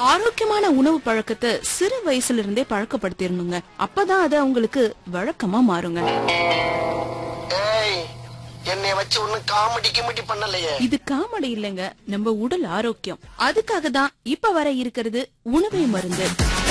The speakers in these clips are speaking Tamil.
ஆரோக்கியமான உணவு பழக்கத்தை சிறு வயசுல இருந்தே பழக்கப்படுத்திடணுங்க அப்பதான் அது அவங்களுக்கு வழக்கமா மாறுங்க ஏய் என்னைய வச்சு ஒன்னும் காமெடி கிமெடி பண்ணலையே இது காமெடி இல்லைங்க நம்ம உடல் ஆரோக்கியம் அதுக்காக தான் இப்ப வர இருக்கிறது உணவே மருந்து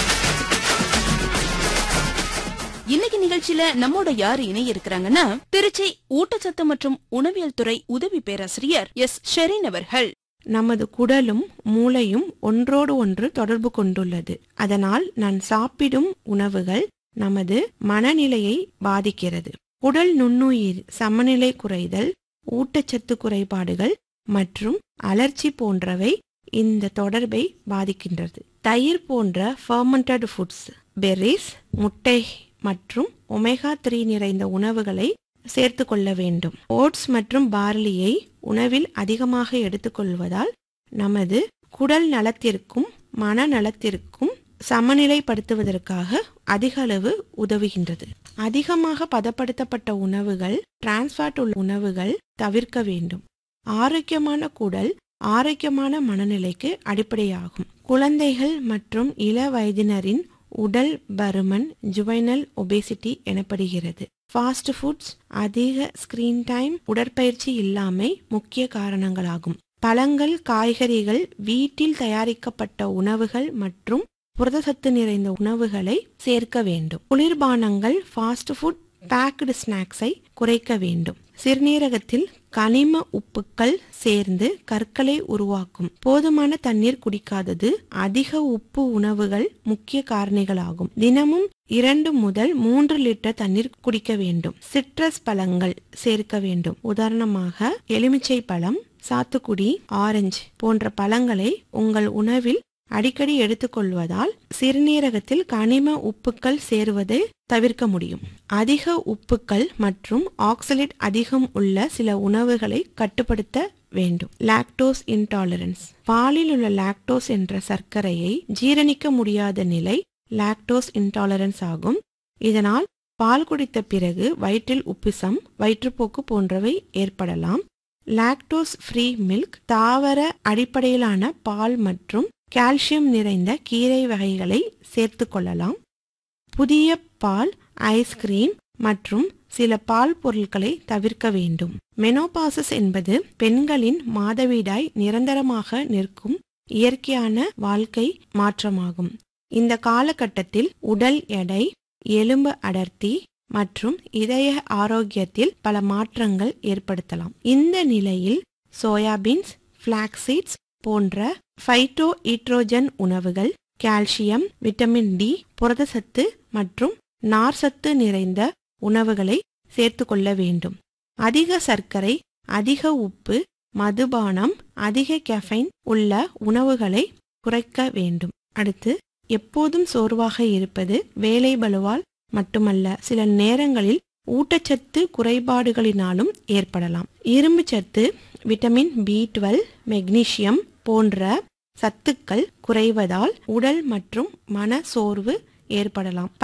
இன்னைக்கு நிகழ்ச்சியில நம்மோட யாரு இணைய இருக்கிறாங்கன்னா திருச்சி ஊட்டச்சத்து மற்றும் உணவியல் துறை உதவி பேராசிரியர் எஸ் ஷெரீன் அவர்கள் நமது குடலும் மூளையும் ஒன்றோடு ஒன்று தொடர்பு கொண்டுள்ளது அதனால் நான் சாப்பிடும் உணவுகள் நமது மனநிலையை பாதிக்கிறது உடல் நுண்ணுயிர் சமநிலை குறைதல் ஊட்டச்சத்து குறைபாடுகள் மற்றும் அலர்ச்சி போன்றவை இந்த தொடர்பை பாதிக்கின்றது தயிர் போன்ற ஃபர்மெண்டட் ஃபுட்ஸ் பெர்ரிஸ் முட்டை மற்றும் ஒமேகா த்ரீ நிறைந்த உணவுகளை சேர்த்து கொள்ள வேண்டும் ஓட்ஸ் மற்றும் பார்லியை உணவில் அதிகமாக எடுத்துக்கொள்வதால் நமது குடல் நலத்திற்கும் மனநலத்திற்கும் சமநிலைப்படுத்துவதற்காக அதிக அளவு உதவுகின்றது அதிகமாக பதப்படுத்தப்பட்ட உணவுகள் டிரான்ஸ்ஃபாட் உள்ள உணவுகள் தவிர்க்க வேண்டும் ஆரோக்கியமான குடல் ஆரோக்கியமான மனநிலைக்கு அடிப்படையாகும் குழந்தைகள் மற்றும் இள வயதினரின் உடல் பருமன் ஜுவைனல் ஒபேசிட்டி எனப்படுகிறது ஃபாஸ்ட் ஃபுட்ஸ் அதிக ஸ்கிரீன் டைம் உடற்பயிற்சி இல்லாமை முக்கிய காரணங்களாகும் பழங்கள் காய்கறிகள் வீட்டில் தயாரிக்கப்பட்ட உணவுகள் மற்றும் புரதசத்து நிறைந்த உணவுகளை சேர்க்க வேண்டும் குளிர்பானங்கள் ஃபாஸ்ட் ஃபுட் பேக்டு ஸ்நாக்ஸை குறைக்க வேண்டும் சிறுநீரகத்தில் கனிம உப்புக்கள் சேர்ந்து கற்களை உருவாக்கும் போதுமான தண்ணீர் குடிக்காதது அதிக உப்பு உணவுகள் முக்கிய காரணிகளாகும் தினமும் இரண்டு முதல் மூன்று லிட்டர் தண்ணீர் குடிக்க வேண்டும் சிட்ரஸ் பழங்கள் சேர்க்க வேண்டும் உதாரணமாக எலுமிச்சை பழம் சாத்துக்குடி ஆரஞ்சு போன்ற பழங்களை உங்கள் உணவில் அடிக்கடி எடுத்துக்கொள்வதால் சிறுநீரகத்தில் கனிம உப்புக்கள் சேருவதை தவிர்க்க முடியும் அதிக உப்புக்கள் மற்றும் ஆக்சலேட் அதிகம் உள்ள சில உணவுகளை கட்டுப்படுத்த வேண்டும் லாக்டோஸ் இன்டாலரன்ஸ் பாலில் உள்ள லாக்டோஸ் என்ற சர்க்கரையை ஜீரணிக்க முடியாத நிலை லாக்டோஸ் இன்டாலரன்ஸ் ஆகும் இதனால் பால் குடித்த பிறகு வயிற்றில் உப்பிசம் வயிற்றுப்போக்கு போன்றவை ஏற்படலாம் லாக்டோஸ் ஃப்ரீ மில்க் தாவர அடிப்படையிலான பால் மற்றும் கால்சியம் நிறைந்த கீரை வகைகளை சேர்த்து கொள்ளலாம் புதிய பால் ஐஸ்கிரீம் மற்றும் சில பால் பொருட்களை தவிர்க்க வேண்டும் மெனோபாசஸ் என்பது பெண்களின் மாதவிடாய் நிரந்தரமாக நிற்கும் இயற்கையான வாழ்க்கை மாற்றமாகும் இந்த காலகட்டத்தில் உடல் எடை எலும்பு அடர்த்தி மற்றும் இதய ஆரோக்கியத்தில் பல மாற்றங்கள் ஏற்படுத்தலாம் இந்த நிலையில் சோயாபீன்ஸ் பிளாக்சீட்ஸ் போன்ற ஃபைட்டோ ஈட்ரோஜன் உணவுகள் கால்சியம் விட்டமின் டி புரதசத்து மற்றும் நார்சத்து நிறைந்த உணவுகளை சேர்த்து கொள்ள வேண்டும் அதிக சர்க்கரை அதிக உப்பு மதுபானம் அதிக கெஃபைன் உள்ள உணவுகளை குறைக்க வேண்டும் அடுத்து எப்போதும் சோர்வாக இருப்பது வேலை பலுவால் மட்டுமல்ல சில நேரங்களில் ஊட்டச்சத்து குறைபாடுகளினாலும் ஏற்படலாம் இரும்பு சத்து விட்டமின் பி டுவெல் மெக்னீசியம் போன்ற சத்துக்கள் குறைவதால் உடல் மற்றும் மன சோர்வு ஏற்படலாம்